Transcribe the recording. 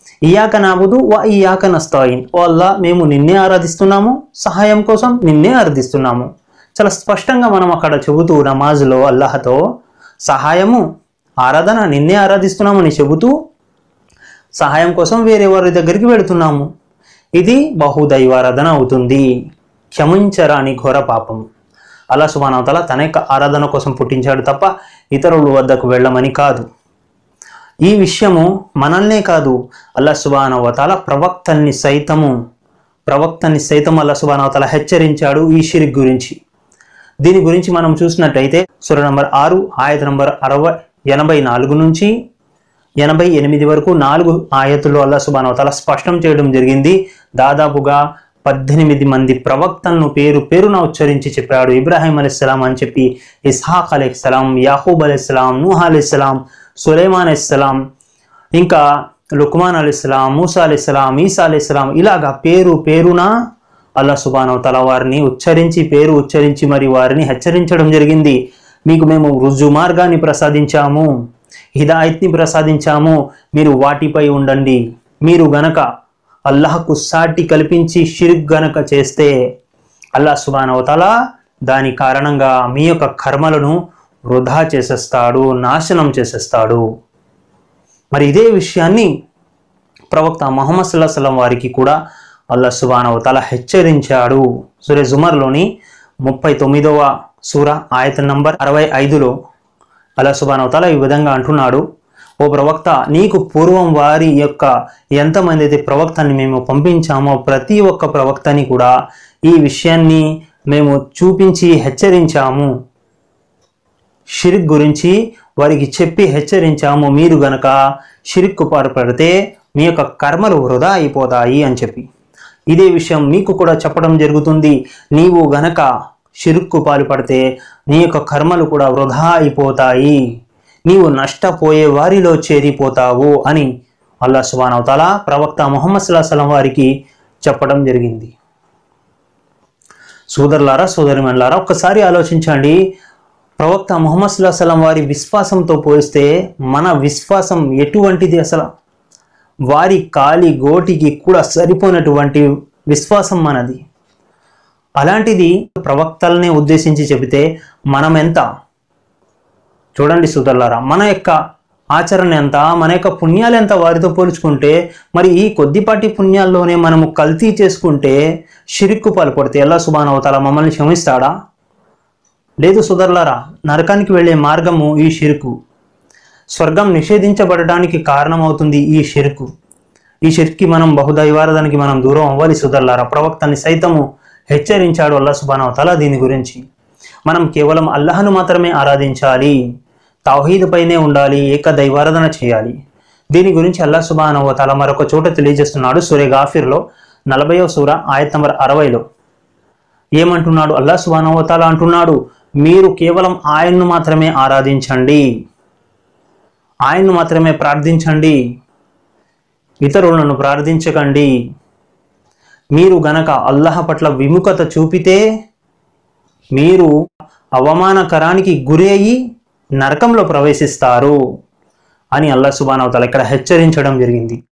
ఇయాక నాబుదు వ ఇయాక నస్తాయిన్ ఓ అల్లా మేము నిన్నే ఆరాధిస్తున్నాము సహాయం కోసం నిన్నే ఆరాధిస్తున్నాము చాలా స్పష్టంగా మనం అక్కడ చెబుతూ నమాజ్లో అల్లాహతో సహాయము ఆరాధన నిన్నే ఆరాధిస్తున్నామని చెబుతూ సహాయం కోసం వేరే వారి దగ్గరికి వెళుతున్నాము ఇది బహుదైవారాధన అవుతుంది క్షమించరాని ఘోర పాపం అల్లా సుబానవతల తన యొక్క ఆరాధన కోసం పుట్టించాడు తప్ప ఇతరుల వద్దకు వెళ్ళమని కాదు ఈ విషయము మనల్నే కాదు అల్లా సుబానవతాల ప్రవక్తల్ని సైతము ప్రవక్తని సైతం అల్లా సుబానవతాల హెచ్చరించాడు ఈ షిరిక్ గురించి దీని గురించి మనం చూసినట్టయితే సుర నంబర్ ఆరు ఆయత నంబర్ అరవై ఎనభై నాలుగు నుంచి ఎనభై ఎనిమిది వరకు నాలుగు ఆయతులు అల్లా సుబానవతాల స్పష్టం చేయడం జరిగింది దాదాపుగా పద్దెనిమిది మంది ప్రవక్తలను పేరు పేరున ఉచ్చరించి చెప్పాడు ఇబ్రాహీం అలైహిస్సలాం అని చెప్పి ఇస్హాక్ అలైహిస్సలాం యాహూబ్ అలైహిస్సలాం నూహ్ అలైహిస్సలాం సులైమాన్ అలైహిస్సలాం ఇంకా లుక్మాన్ అలైహిస్సలాం మూసా అలైహిస్సలాం ఈసా అలైహిస్సలాం ఇలాగా పేరు పేరున అల్లా సుబానవ తల వారిని ఉచ్చరించి పేరు ఉచ్చరించి మరి వారిని హెచ్చరించడం జరిగింది మీకు మేము రుజు మార్గాన్ని ప్రసాదించాము హిదాయత్ని ప్రసాదించాము మీరు వాటిపై ఉండండి మీరు గనక అల్లాహకు సాటి కల్పించి షిరిక్ గనక చేస్తే అల్లాహ్ సుబానవతల దాని కారణంగా మీ యొక్క కర్మలను వృధా చేసేస్తాడు నాశనం చేసేస్తాడు మరి ఇదే విషయాన్ని ప్రవక్త మొహమ్మద్ సల్లాహ్ సల్లం వారికి కూడా అల్లా సుబానవ తల హెచ్చరించాడు సూర్య జుమర్లోని ముప్పై తొమ్మిదవ సూర ఆయత నంబర్ అరవై ఐదులో అల్లా సుబానవ తల ఈ విధంగా అంటున్నాడు ఓ ప్రవక్త నీకు పూర్వం వారి యొక్క ఎంతమంది అయితే ప్రవక్తని మేము పంపించామో ప్రతి ఒక్క ప్రవక్తని కూడా ఈ విషయాన్ని మేము చూపించి హెచ్చరించాము షిరిక్ గురించి వారికి చెప్పి హెచ్చరించాము మీరు గనక షిరిక్కు పాల్పడితే మీ యొక్క కర్మలు వృధా అయిపోతాయి అని చెప్పి ఇదే విషయం మీకు కూడా చెప్పడం జరుగుతుంది నీవు గనక షిరుక్కు పాల్పడితే నీ యొక్క కర్మలు కూడా వృధా అయిపోతాయి నీవు నష్టపోయే వారిలో చేరిపోతావు అని అల్లా సుబానవతాల ప్రవక్త ముహమ్మద్ సుల్లా సలం వారికి చెప్పడం జరిగింది సోదరులారా సోదరిమణులారా ఒక్కసారి ఆలోచించండి ప్రవక్త ముహమ్మద్ సుల్లా సలం వారి విశ్వాసంతో పోలిస్తే మన విశ్వాసం ఎటువంటిది అసలు వారి కాలి గోటికి కూడా సరిపోయినటువంటి విశ్వాసం మనది అలాంటిది ప్రవక్తలనే ఉద్దేశించి చెబితే మనం ఎంత చూడండి సోదరులారా మన యొక్క ఆచరణ ఎంత మన యొక్క పుణ్యాలు ఎంత వారితో పోల్చుకుంటే మరి ఈ కొద్దిపాటి పుణ్యాల్లోనే మనము కల్తీ చేసుకుంటే షిరిక్కు పాల్పడితే ఎలా సుబానవతాల మమ్మల్ని క్షమిస్తాడా లేదు సుదర్లారా నరకానికి వెళ్ళే మార్గము ఈ షిరుకు స్వర్గం నిషేధించబడడానికి కారణమవుతుంది ఈ షిరుకు ఈ షిర్కి మనం బహుదైవారాధనకి మనం దూరం అవ్వాలి సుదర్లారా ప్రవక్తని సైతము హెచ్చరించాడు అల్లా సుబానవతాల దీని గురించి మనం కేవలం అల్లహను మాత్రమే ఆరాధించాలి తౌహీద్ పైనే ఉండాలి ఏక దైవారాధన చేయాలి దీని గురించి అల్లా సుబానవతాల మరొక చోట తెలియజేస్తున్నాడు సూర్య గాఫిర్లో నలభైవ సూర ఆయత్ నంబర్ అరవైలో ఏమంటున్నాడు అల్లా సుబానవతాల అంటున్నాడు మీరు కేవలం ఆయన్ను మాత్రమే ఆరాధించండి ఆయన్ను మాత్రమే ప్రార్థించండి ఇతరులను ప్రార్థించకండి మీరు గనక అల్లహ పట్ల విముఖత చూపితే మీరు అవమానకరానికి గురి అయ్యి నరకంలో ప్రవేశిస్తారు అని అల్లా సుబానవతాల ఇక్కడ హెచ్చరించడం జరిగింది